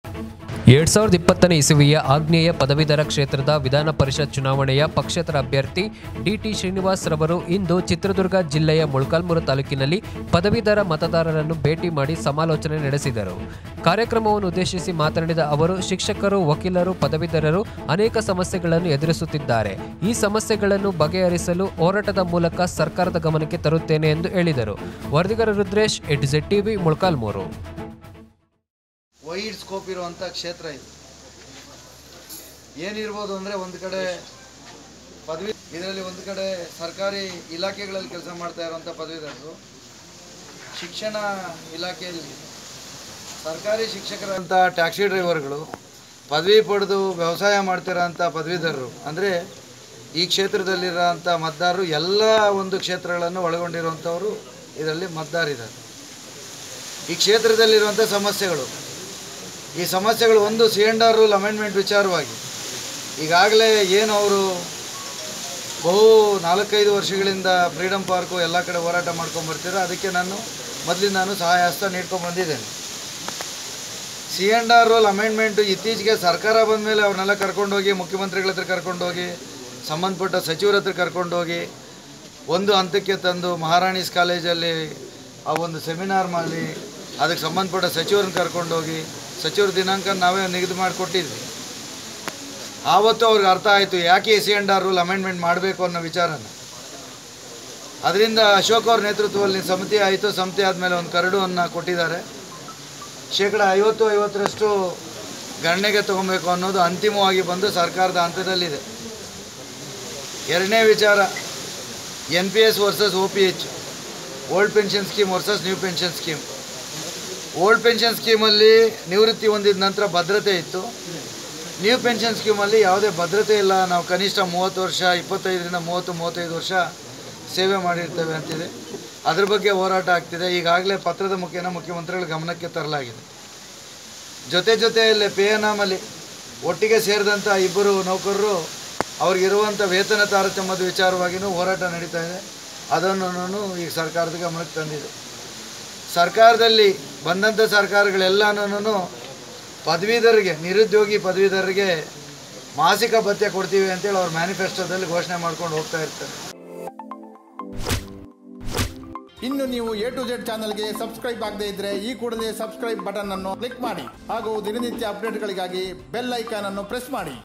ಎರಡ್ ಸಾವಿರದ ಇಪ್ಪತ್ತನೇ ಇಸವಿಯ ಆಗ್ನೇಯ ಪದವೀಧರ ಕ್ಷೇತ್ರದ ವಿಧಾನ ಪರಿಷತ್ ಚುನಾವಣೆಯ ಪಕ್ಷೇತರ ಅಭ್ಯರ್ಥಿ ಡಿಟಿ ಶ್ರೀನಿವಾಸ್ ರವರು ಇಂದು ಚಿತ್ರದುರ್ಗ ಜಿಲ್ಲೆಯ ಮೊಳಕಾಲ್ಮೂರು ತಾಲೂಕಿನಲ್ಲಿ ಪದವೀಧರ ಮತದಾರರನ್ನು ಭೇಟಿ ಮಾಡಿ ಸಮಾಲೋಚನೆ ನಡೆಸಿದರು ಕಾರ್ಯಕ್ರಮವನ್ನು ಉದ್ದೇಶಿಸಿ ಮಾತನಾಡಿದ ಅವರು ಶಿಕ್ಷಕರು ವಕೀಲರು ಪದವೀಧರರು ಅನೇಕ ಸಮಸ್ಯೆಗಳನ್ನು ಎದುರಿಸುತ್ತಿದ್ದಾರೆ ಈ ಸಮಸ್ಯೆಗಳನ್ನು ಬಗೆಹರಿಸಲು ಹೋರಾಟದ ಮೂಲಕ ಸರ್ಕಾರದ ಗಮನಕ್ಕೆ ತರುತ್ತೇನೆ ಎಂದು ಹೇಳಿದರು ವರದಿಗಾರ Rudresh A to Z TV Molakalmuru wide scope ಇರುವಂಥ ಕ್ಷೇತ್ರ ಇದು ಏನಿರ್ಬೋದು ಅಂದರೆ ಒಂದು ಕಡೆ ಪದವಿ ಇದರಲ್ಲಿ ಒಂದು ಕಡೆ ಸರ್ಕಾರಿ ಇಲಾಖೆಗಳಲ್ಲಿ ಕೆಲಸ ಮಾಡ್ತಾ ಇರುವಂಥ ಪದವೀಧರರು ಶಿಕ್ಷಣ ಇಲಾಖೆಯಲ್ಲಿ ಸರ್ಕಾರಿ ಶಿಕ್ಷಕರಂಥ ಟ್ಯಾಕ್ಸಿ ಡ್ರೈವರ್ಗಳು ಪದವಿ ಪಡೆದು ವ್ಯವಸಾಯ ಮಾಡ್ತಿರೋಂಥ ಪದವೀಧರರು ಅಂದರೆ ಈ ಕ್ಷೇತ್ರದಲ್ಲಿರೋಂಥ ಮತದಾರರು ಎಲ್ಲ ಒಂದು ಕ್ಷೇತ್ರಗಳನ್ನು ಒಳಗೊಂಡಿರುವಂಥವರು ಇದರಲ್ಲಿ ಮತದಾರಿದ್ದಾರೆ ಈ ಕ್ಷೇತ್ರದಲ್ಲಿರುವಂಥ ಸಮಸ್ಯೆಗಳು ಈ ಸಮಸ್ಯೆಗಳು ಒಂದು C and R rule amendment ವಿಚಾರವಾಗಿ ಈಗಾಗಲೇ ಏನು ಅವರು ಬಹು ನಾಲ್ಕೈದು ವರ್ಷಗಳಿಂದ ಫ್ರೀಡಮ್ ಪಾರ್ಕು ಎಲ್ಲ ಕಡೆ ಹೋರಾಟ ಮಾಡ್ಕೊಂಡು ಬರ್ತೀರೋ ಅದಕ್ಕೆ ನಾನು ಮೊದಲಿಂದ ನಾನು ಸಹಾಯ ಹಸ್ತ ನೀಡ್ಕೊಂಡು ಬಂದಿದ್ದೇನೆ C and R rule amendment ಇತ್ತೀಚೆಗೆ ಸರ್ಕಾರ ಬಂದ ಮೇಲೆ ಅವ್ರನ್ನೆಲ್ಲ ಕರ್ಕೊಂಡೋಗಿ ಮುಖ್ಯಮಂತ್ರಿಗಳ ಹತ್ರ ಕರ್ಕೊಂಡೋಗಿ ಸಂಬಂಧಪಟ್ಟ ಸಚಿವರ ಹತ್ರ ಕರ್ಕೊಂಡೋಗಿ ಒಂದು ಹಂತಕ್ಕೆ ತಂದು ಮಹಾರಾಣೀಸ್ ಕಾಲೇಜಲ್ಲಿ ಆ ಒಂದು ಸೆಮಿನಾರ್ ಮಾಡಿ ಅದಕ್ಕೆ ಸಂಬಂಧಪಟ್ಟ ಸಚಿವರನ್ನ ಕರ್ಕೊಂಡೋಗಿ ಸಚಿವರ ದಿನಾಂಕ ನಾವೇ ನಿಗದಿ ಮಾಡಿಕೊಟ್ಟಿದ್ವಿ ಆವತ್ತು ಅವ್ರಿಗೆ ಅರ್ಥ ಆಯಿತು ಯಾಕೆ C and R rule amendment ಮಾಡಬೇಕು ಅನ್ನೋ ವಿಚಾರನ ಅದರಿಂದ ಅಶೋಕ್ ಅವ್ರ ನೇತೃತ್ವದಲ್ಲಿ ಸಮಿತಿ ಆಯಿತು ಸಮಿತಿ ಆದಮೇಲೆ ಒಂದು ಕರಡುವನ್ನು ಕೊಟ್ಟಿದ್ದಾರೆ ಶೇಕಡ ಐವತ್ತು ಐವತ್ತರಷ್ಟು ಗಣನೆಗೆ ತಗೊಬೇಕು ಅನ್ನೋದು ಅಂತಿಮವಾಗಿ ಬಂದು ಸರ್ಕಾರದ ಹಂತದಲ್ಲಿದೆ ಎರಡನೇ ವಿಚಾರ N P S versus O P H old pension scheme versus new pension scheme old pension ಸ್ಕೀಮಲ್ಲಿ ನಿವೃತ್ತಿ ಹೊಂದಿದ ನಂತರ ಭದ್ರತೆ ಇತ್ತು ನ್ಯೂ ಪೆನ್ಷನ್ ಸ್ಕೀಮಲ್ಲಿ ಯಾವುದೇ ಭದ್ರತೆ ಇಲ್ಲ ನಾವು ಕನಿಷ್ಠ ಮೂವತ್ತು ವರ್ಷ ಇಪ್ಪತ್ತೈದರಿಂದ ಮೂವತ್ತು ಮೂವತ್ತೈದು ವರ್ಷ ಸೇವೆ ಮಾಡಿರ್ತೇವೆ ಅಂತಿದೆ ಅದ್ರ ಬಗ್ಗೆ ಹೋರಾಟ ಆಗ್ತಿದೆ ಈಗಾಗಲೇ ಪತ್ರದ ಮುಖೇನ ಮುಖ್ಯಮಂತ್ರಿಗಳ ಗಮನಕ್ಕೆ ತರಲಾಗಿದೆ ಜೊತೆ ಜೊತೆಯಲ್ಲಿ ಪೇ ಎನಾಮಲ್ಲಿ ಒಟ್ಟಿಗೆ ಸೇರಿದಂಥ ಇಬ್ಬರು ನೌಕರರು ಅವ್ರಿಗಿರುವಂಥ ವೇತನ ತಾರತಮ್ಯದ ವಿಚಾರವಾಗಿಯೂ ಹೋರಾಟ ನಡೀತಾ ಇದೆ ಅದನ್ನು ನಾನು ಈಗ ಸರ್ಕಾರದ ಗಮನಕ್ಕೆ ತಂದಿದೆ ಸರ್ಕಾರದಲ್ಲಿ ಬಂದಂಥ ಸರ್ಕಾರಗಳೆಲ್ಲನೂ ಪದವೀಧರಿಗೆ ನಿರುದ್ಯೋಗಿ ಪದವೀಧರರಿಗೆ ಮಾಸಿಕ ಭತ್ಯೆ ಕೊಡ್ತೀವಿ ಅಂತೇಳಿ ಅವ್ರ ಮ್ಯಾನಿಫೆಸ್ಟೋದಲ್ಲಿ ಘೋಷಣೆ ಮಾಡ್ಕೊಂಡು ಹೋಗ್ತಾ ಇರ್ತಾರೆ ಇನ್ನು ನೀವು ಎ ಟು ಜೆಡ್ ಚಾನಲ್ಗೆ ಸಬ್ಸ್ಕ್ರೈಬ್ ಆಗದೇ ಇದ್ರೆ ಈ ಕೂಡಲೇ ಸಬ್ಸ್ಕ್ರೈಬ್ ಬಟನ್ ಅನ್ನು ಕ್ಲಿಕ್ ಮಾಡಿ ಹಾಗೂ ದಿನನಿತ್ಯ ಅಪ್ಡೇಟ್ಗಳಿಗಾಗಿ ಬೆಲ್ ಐಕಾನ್ ಅನ್ನು ಪ್ರೆಸ್ ಮಾಡಿ